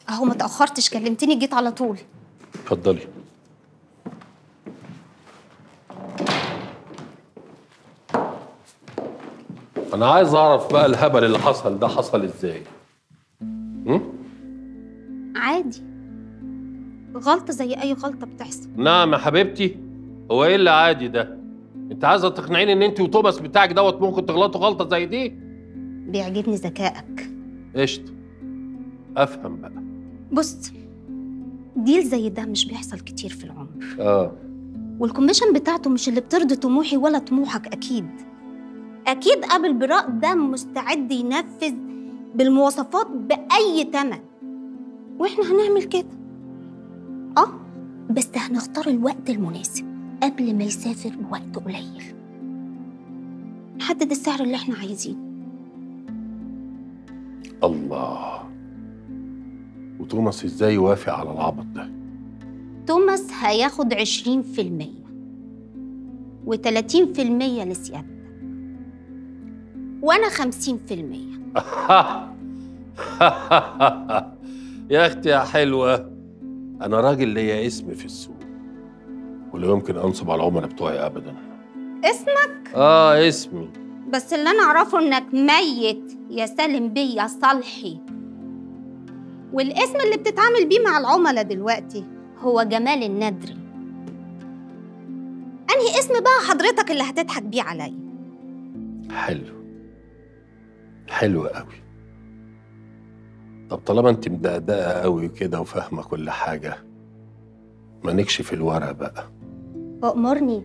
اهو ما تاخرتش كلمتني جيت على طول اتفضلي انا عايز اعرف بقى الهبل اللي حصل ده حصل ازاي عادي غلطه زي اي غلطه بتحصل نعم يا حبيبتي هو ايه اللي عادي ده انت عايزه تقنعيني ان انت وتوماس بتاعك دوت ممكن تغلطوا غلطه زي دي بيعجبني ذكائك قشطه افهم بقى بص ديل زي ده مش بيحصل كتير في العمر اه والكوميشن بتاعته مش اللي بترضي طموحي ولا طموحك اكيد اكيد قابل براء ده مستعد ينفذ بالمواصفات باي تمن واحنا هنعمل كده اه بس هنختار الوقت المناسب قبل ما يسافر بوقت قليل نحدد السعر اللي احنا عايزينه الله وتوماس ازاي يوافق على العبط ده توماس هياخد 20% و30% لسيادتك وانا 50% يا اختي يا حلوه انا راجل ليا اسم في السوق ولا يمكن انصب على العملاء بتوعي ابدا اسمك اه اسمي بس اللي انا اعرفه انك ميت يا سالم بيه يا صالحي والاسم اللي بتتعامل بيه مع العملاء دلوقتي هو جمال الندري انهي اسم بقى حضرتك اللي هتضحك بيه عليا حلو حلو قوي طب طالما انت مدقدقه قوي كده وفاهمه كل حاجه ما نكشف الورق بقى أأمرني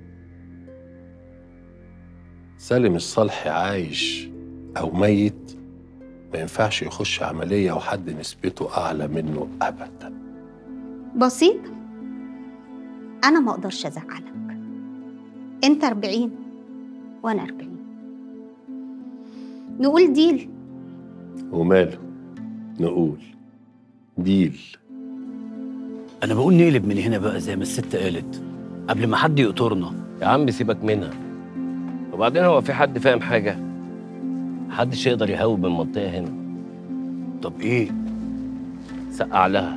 سالم الصالحي عايش او ميت ما ينفعش يخش عمليه وحد نسبته اعلى منه ابدا بسيط أنا ما أقدرش أزعلك أنت أربعين وأنا أربعين نقول ديل وماله نقول ديل انا بقول نقلب من هنا بقى زي ما الست قالت قبل ما حد يقطرنا يا عم سيبك منها وبعدين هو في حد فاهم حاجة محدش يقدر يهوب من المنطقة هنا طب ايه سقع لها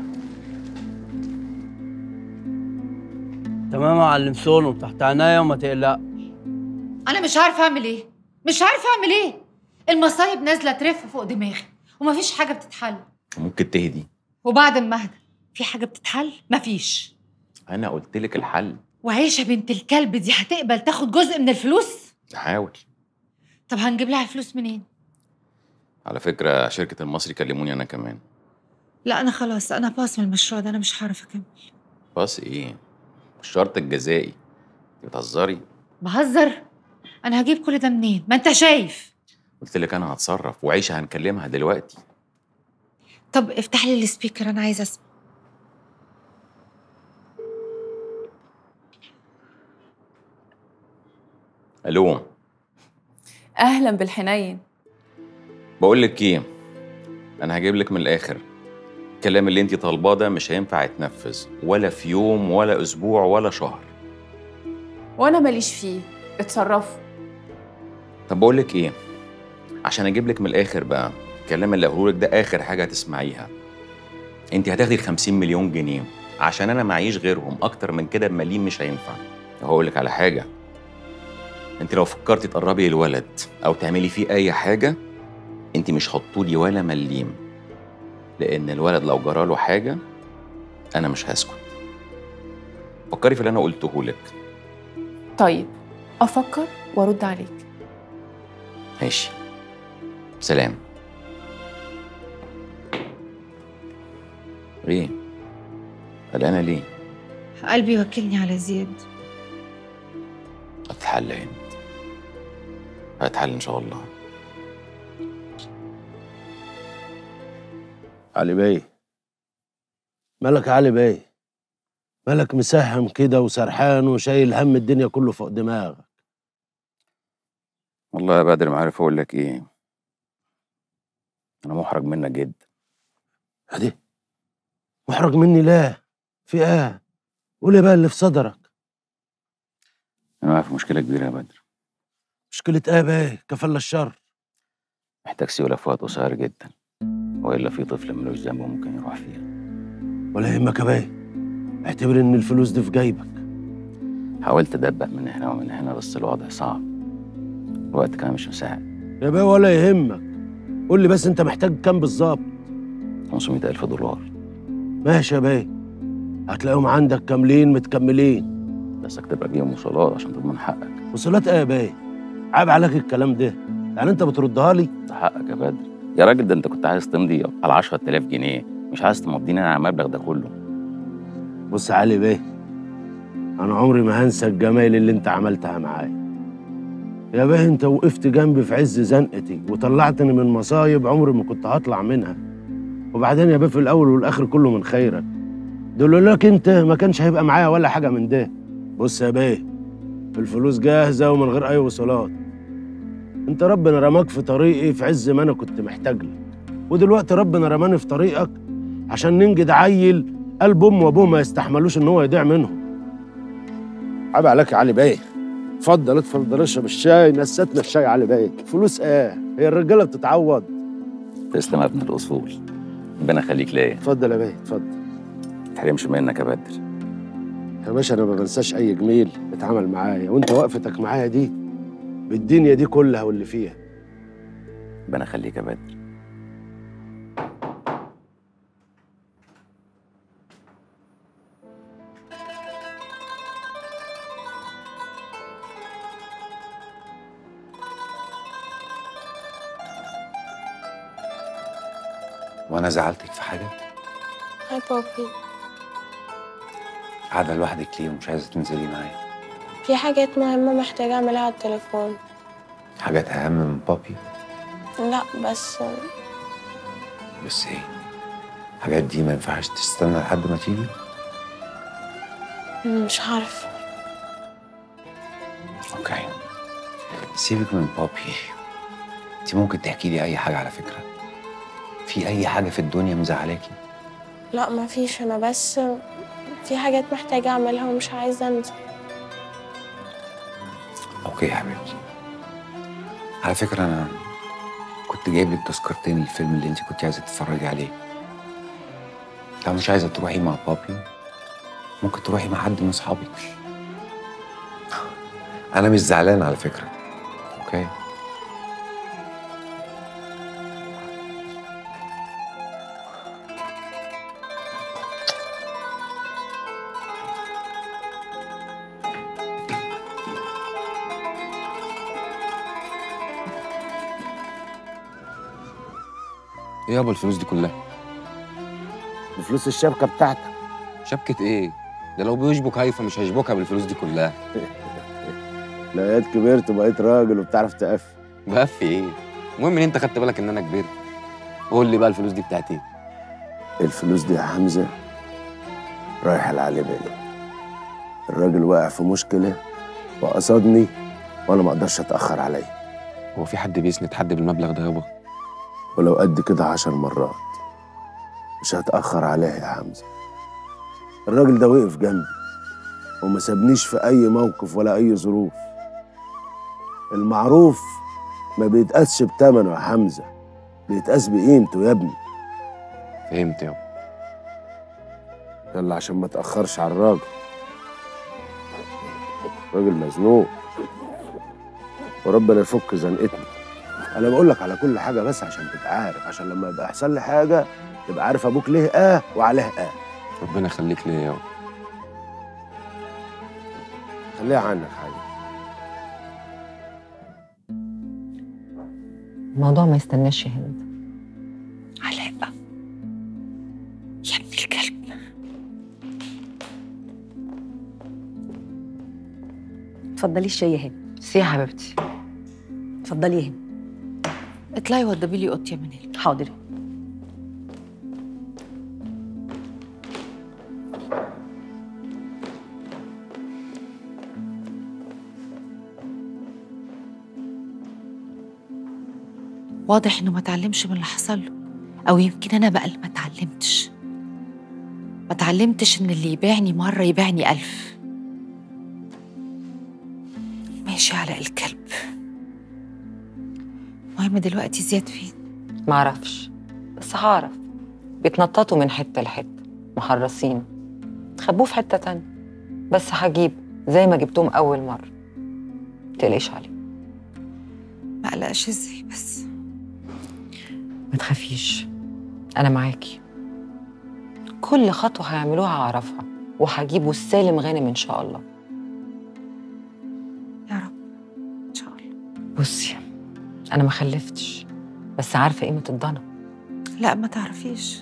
تمام يا معلم سولو تحت عينيا وما تقلق انا مش عارفه اعمل ايه مش عارفه اعمل ايه المصايب نازله ترف فوق دماغي ومفيش حاجه بتتحل ممكن تهدي وبعد ما اهدى في حاجه بتتحل مفيش انا قلت لك الحل وعيشه بنت الكلب دي هتقبل تاخد جزء من الفلوس حاول طب هنجيب لها الفلوس منين على فكره شركه المصري كلموني انا كمان لا انا خلاص انا باص من المشروع ده انا مش هعرف اكمل بس ايه الشرط الجزائي انت بتهزري بهزر انا هجيب كل ده منين ما انت شايف قلت لك انا هتصرف وعيشه هنكلمها دلوقتي طب افتح لي السبيكر انا عايزه اسمع الو اهلا بالحنين بقول لك ايه انا هجيب لك من الاخر الكلام اللي انت طالباه ده مش هينفع يتنفذ ولا في يوم ولا اسبوع ولا شهر وانا ماليش فيه اتصرفوا طب بقول لك ايه عشان اجيب لك من الاخر بقى الكلام اللي هقوله لك ده اخر حاجه هتسمعيها انت هتاخدي ال 50 مليون جنيه عشان انا معيش غيرهم اكتر من كده بمليم مش هينفع هقول لك على حاجه انت لو فكرتي تقربي الولد او تعملي فيه اي حاجه انت مش هتطولي ولا مليم لان الولد لو جراله حاجه انا مش هسكت فكري في اللي انا قلته لك طيب افكر وارد عليك ماشي سلام ايه قلقانه ليه قلبي وكلني على زياد هتتحل هند هتحل ان شاء الله علي بيه مالك يا علي بيه مالك مسهم كده وسرحان وشايل هم الدنيا كله فوق دماغك والله يا بدر ما عارف اقول لك ايه انا محرج منك جدا هدي محرج مني ليه في ايه قول لي بقى اللي في صدرك انا واقع في مشكله كبيره يا بدر مشكلة ايه بيه كفل الشر محتاج سيوله في وقت قصير جدا والا في طفل ملوش ذنب ممكن يروح فيها ولا يهمك يا باي اعتبر ان الفلوس دي في جيبك حاولت ادبق من هنا ومن هنا بس الوضع صعب الوقت كان مش مساعد يا باي ولا يهمك قول لي بس انت محتاج كام بالظبط 500 ألف دولار ماشي يا باي هتلاقيهم عندك كاملين متكملين بس اكتب لك بيهم وصولات عشان تضمن حقك وصلات ايه يا باي عيب عليك الكلام ده يعني انت بتردها لي ده حقك يا بدر يا راجل ده انت كنت عايز تمضي على 10000 جنيه مش عايز تمضيني انا على المبلغ ده كله بص يا علي بيه انا عمري ما هنسى الجمايل اللي انت عملتها معايا يا بيه انت وقفت جنبي في عز زنقتي وطلعتني من مصايب عمري ما كنت هطلع منها وبعدين يا بيه في الاول والاخر كله من خيرك دول لك انت ما كانش هيبقى معايا ولا حاجه من ده بص يا بيه الفلوس جاهزه ومن غير اي وصولات انت ربنا رماك في طريقي في عز ما انا كنت محتاج لك ودلوقتي ربنا رماني في طريقك عشان ننجد عيل قلب امه وابوه ما يستحملوش ان هو يضيع منهم عيب عليك يا علي بيه اتفضل اتفضل اشرب الشاي نستنا الشاي يا علي بيه فلوس ايه هي الرجاله بتتعوض تسلم يا ابن الاصول ربنا يخليك ليا اتفضل يا بيه اتفضل ما تحرمش منك يا بدر يا باشا انا ما بنساش اي جميل اتعمل معايا وانت وقفتك معايا دي بالدنيا دي كلها واللي فيها ربنا يخليك يا بدر وانا زعلتك في حاجه هاي بابي قاعده لوحدك ليه ومش عايزه تنزلي معايا في حاجات مهمة محتاجة أعملها على التليفون حاجات اهم من بابي لا بس بس ايه الحاجات دي ما ينفعش تستنى لحد ما تيجي مش عارفة اوكي سيبك من بابي انت ممكن تحكي لي اي حاجه على فكره في اي حاجه في الدنيا مزعلاكي لا مفيش أنا بس في حاجات محتاجة أعملها ومش عايزة أنزل اوكي يا حبيبتي على فكره انا كنت جايب لك تذكرتين الفيلم اللي انت كنت عايزه تتفرجي عليه لو مش عايزه تروحي مع بابي ممكن تروحي مع حد من اصحابك انا مش زعلان على فكره اوكي ايه يابا الفلوس دي كلها بفلوس الشبكه بتاعتك شبكة ايه؟ ده لو بيشبك هيفا مش هيشبكها بالفلوس دي كلها لقيت كبرت وبقيت راجل وبتعرف تقفل بقفي ايه؟ المهم ان انت خدت بالك ان انا كبرت قول لي بقى الفلوس دي بتاعت ايه؟ الفلوس دي يا حمزه رايحه لعلي بيه الراجل واقع في مشكله وقصدني وانا ما اقدرش اتاخر عليه هو في حد بيسند حد بالمبلغ ده يابا؟ ولو قد كده عشر مرات مش هتأخر عليه يا حمزة الراجل ده وقف جنبي وما سابنيش في أي موقف ولا أي ظروف المعروف ما بيتقاسش بتمنه يا حمزة بيتقاس بقيمته يا ابني فهمت يابا يلا عشان ما تأخرش على الراجل راجل مزنوق وربنا يفك زنقتنا انا بقول لك على كل حاجه بس عشان تبقى عارف عشان لما يبقى يحصل لي حاجه تبقى عارف ابوك ليه اه وعليه اه ربنا يخليك ليا يابا خليها عنك حاجه الموضوع ما يستناش يا هند علاء يا ابن الكلب اتفضلي الشاي يا هند سي يا حبيبتي اتفضلي يا هند اطلعي وضبي لي اوضتي يا منال حاضر واضح انه ما اتعلمش من اللي حصل له او يمكن انا بقى اللي ما اتعلمتش ما اتعلمتش ان اللي يبيعني مره يبيعني الف ماشي على الكلب المهم دلوقتي زياد فين معرفش بس بس هعرف بيتنططوا من حتة لحتة محرصين خبوه في حتة تانية بس هجيبه زي ما جبتهم أول مرة متقلقيش عليه ما قلقش ازاي بس ما تخافيش أنا معاكي كل خطوة هيعملوها هعرفها وهجيبه السالم غانم إن شاء الله يا رب ان شاء الله بصي أنا ما خلفتش بس عارفة قيمة الضنا لا ما تعرفيش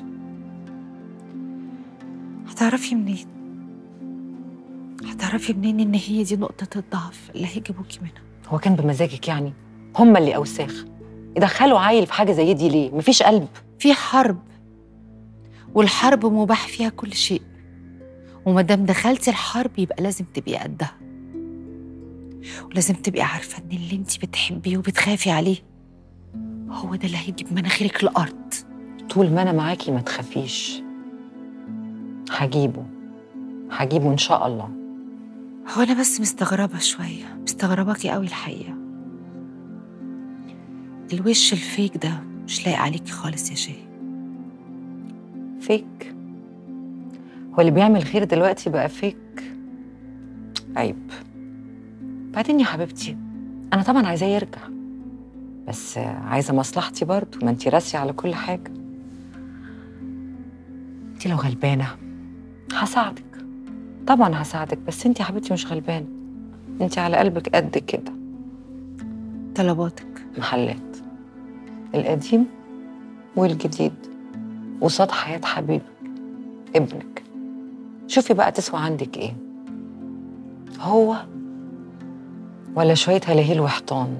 هتعرفي منين هتعرفي منين ان هي دي نقطة الضعف اللي هيجيبوكي منها هو كان بمزاجك يعني هما اللي أوساخ يدخلوا عيل في حاجة زي دي ليه مفيش قلب في حرب والحرب مباح فيها كل شيء وما دام دخلتي الحرب يبقى لازم تبقي قدها ولازم تبقي عارفة ان اللي انت بتحبيه وبتخافي عليه هو ده اللي هيجيب مناخيرك الأرض طول ما أنا معاكي ما تخافيش هجيبه هجيبه إن شاء الله هو أنا بس مستغربة شوية مستغرباكي قوي الحقيقة الوش الفيك ده مش لايق عليكي خالص يا شاهي فيك هو اللي بيعمل خير دلوقتي بقى فيك عيب بعدين يا حبيبتي انا طبعا عايزاه يرجع بس عايزه مصلحتي برضه ما انتي راسيه على كل حاجه انتي لو غلبانه هساعدك طبعا هساعدك بس انتي يا حبيبتي مش غلبانه انتي على قلبك قد كده طلباتك محلات القديم والجديد قصاد حياة حبيبك ابنك شوفي بقى تسوى عندك ايه هو ولا شوية هلاهيل وحيطان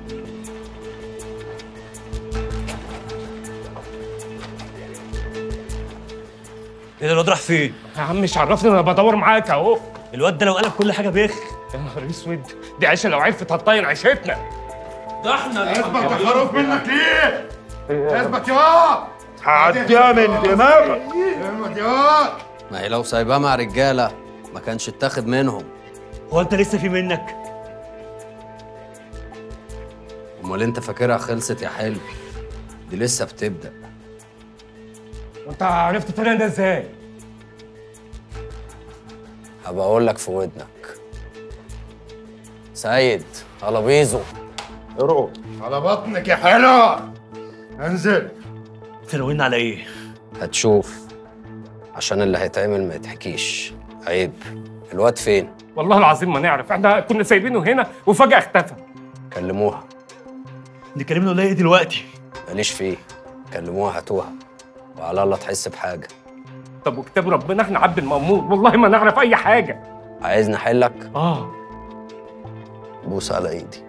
ايه ده الواد راح فين؟ يا عم مش عرفني انا بدور معاك اهو الواد ده لو قلب كل حاجه بيخ يا نهار اسود دي عيشه لو عرفت هتطين عيشتنا ده احنا اثبت يا خروف منك ايه؟ اثبت يا هعديها من دماغك اثبت يا ما هي لو سايباه مع رجاله ما كانش اتاخد منهم هو انت لسه في منك؟ امال انت فاكرها خلصت يا حلو دي لسه بتبدا وانت عرفت الطريقه ده ازاي؟ هبقى اقول لك في ودنك سيد قلبيزو روح على بطنك يا حلو انزل تنوين على ايه؟ هتشوف عشان اللي هيتعمل ما يتحكيش عيب الواد فين والله العظيم ما نعرف احنا كنا سايبينه هنا وفجاه اختفى كلموها نكلمنا ولا ايه دلوقتي؟ ماليش فيه كلموها هاتوها وعلى الله تحس بحاجه طب وكتاب ربنا احنا عبد المأمور والله ما نعرف اي حاجه عايزني احلك اه بوس على ايدي